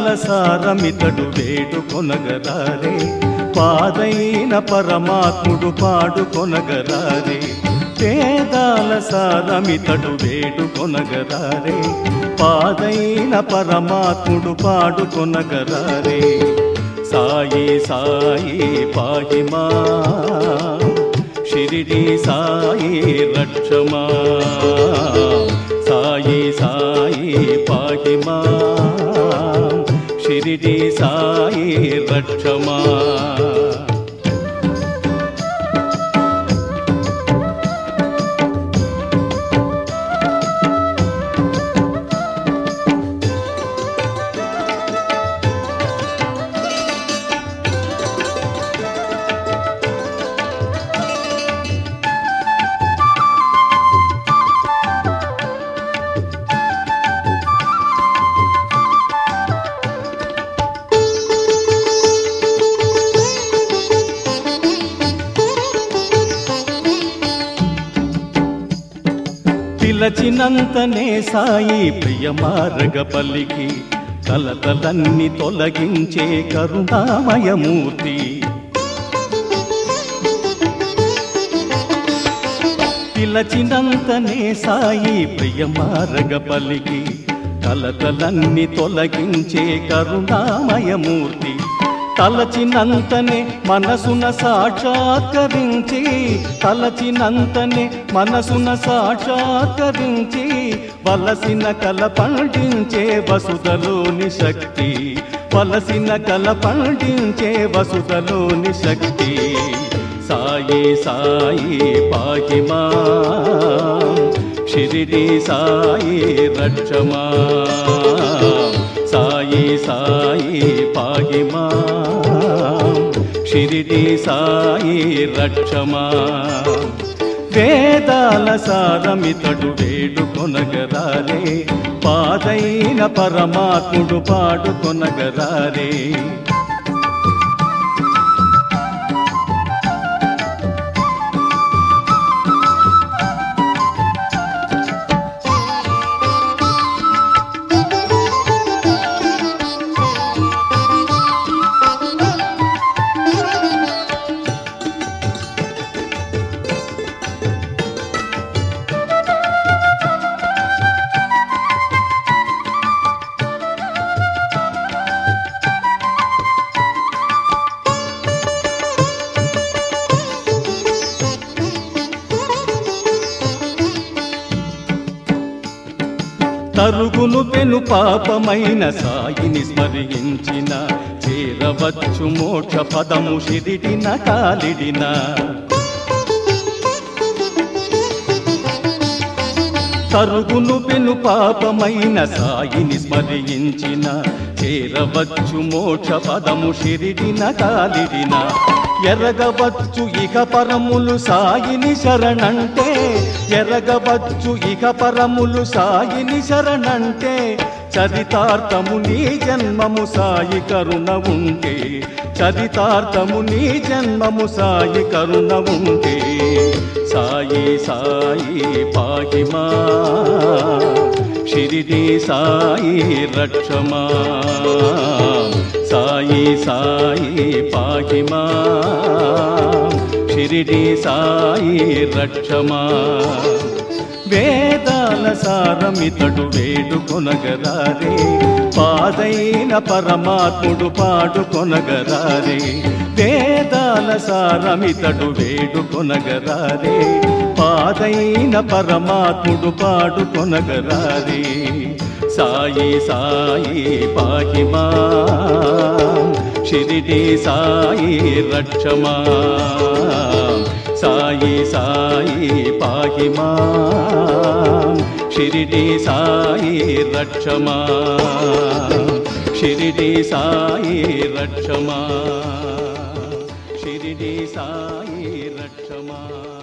సారమితడు వేడు కొనగరారే పాదైన పరమాత్ముడు పాడు కొనగరారే వేదాల సారమితడు వేడు కొనగరారే పాదైన పరమాత్ముడు పాడు కొనగరారే సాయి సాయి పాహిమా షిరిడి సాయి రక్షమా సాయి సాయి పాహిమా షిరిడి సాయి రక్షమా పిలచినంతనే సాయి ప్రియమారగ పల్లికి కలతలన్నీ తొలగించే కరుణామయమూర్తి పిలచినంతనే సాయి ప్రియమారగ పల్లికి కలతలన్నీ తొలగించే కరుణామయమూర్తి తలచినంతనే మనసున సాక్షాత్కరించి తలచినంతనే మనసున సాక్షాత్కరించి వలసిన కల పండించే వసుదలోని శక్తి వలసిన కల పండించే వసుదలోని శక్తి సాయి సాయి పాహిమా షిరిడి సాయి రక్షమా సాయి సాయి పాహిమా షిరిడి సాయి రక్షమా వేదాల సారమితడు వేడు కొనగరారే పాదైన పరమాత్ముడు పాడు కొనగరారే తరుగును పెను పాపమైన సాయిని స్మరించిన చేరవచ్చు మోక్ష పదము షిరిడిన కాలిడిన తరుగును పెను పాపమైన సాయిని స్మరించిన చేరవచ్చు మోక్ష పదము షిరిడిన కాలిడిన ఎరగవచ్చు ఇక పరములు సాయిని శరణంటే ఎరగవచ్చు ఇక పరములు సాయిని శరణంటే చరితార్థము నీ జన్మము సాయి కరుణ ఉంటే చరితార్థము నీ జన్మము సాయి కరుణ ఉంటే సాయి సాయి పాహిమా షిరిడి సాయి రక్షమా సాయి సాయి పాహిమా షిరిడి సాయి రక్షమా వేదాల సారమితడు వేడు కొనగరారే పాదైన పరమాత్ముడు పాడు కొనగరారే వేదాల సారమితడు వేడు కొనగరారే పాదైన పరమాత్ముడు పాడు కొనగరారే సాయి సాయి పాహిమా షిరిడి సాయి రక్షమా సాయి సాయి పాహిమా షిరిడి సాయి రక్షమా షిరిడి సాయి రక్షమా షిరిడి సాయి రక్షమా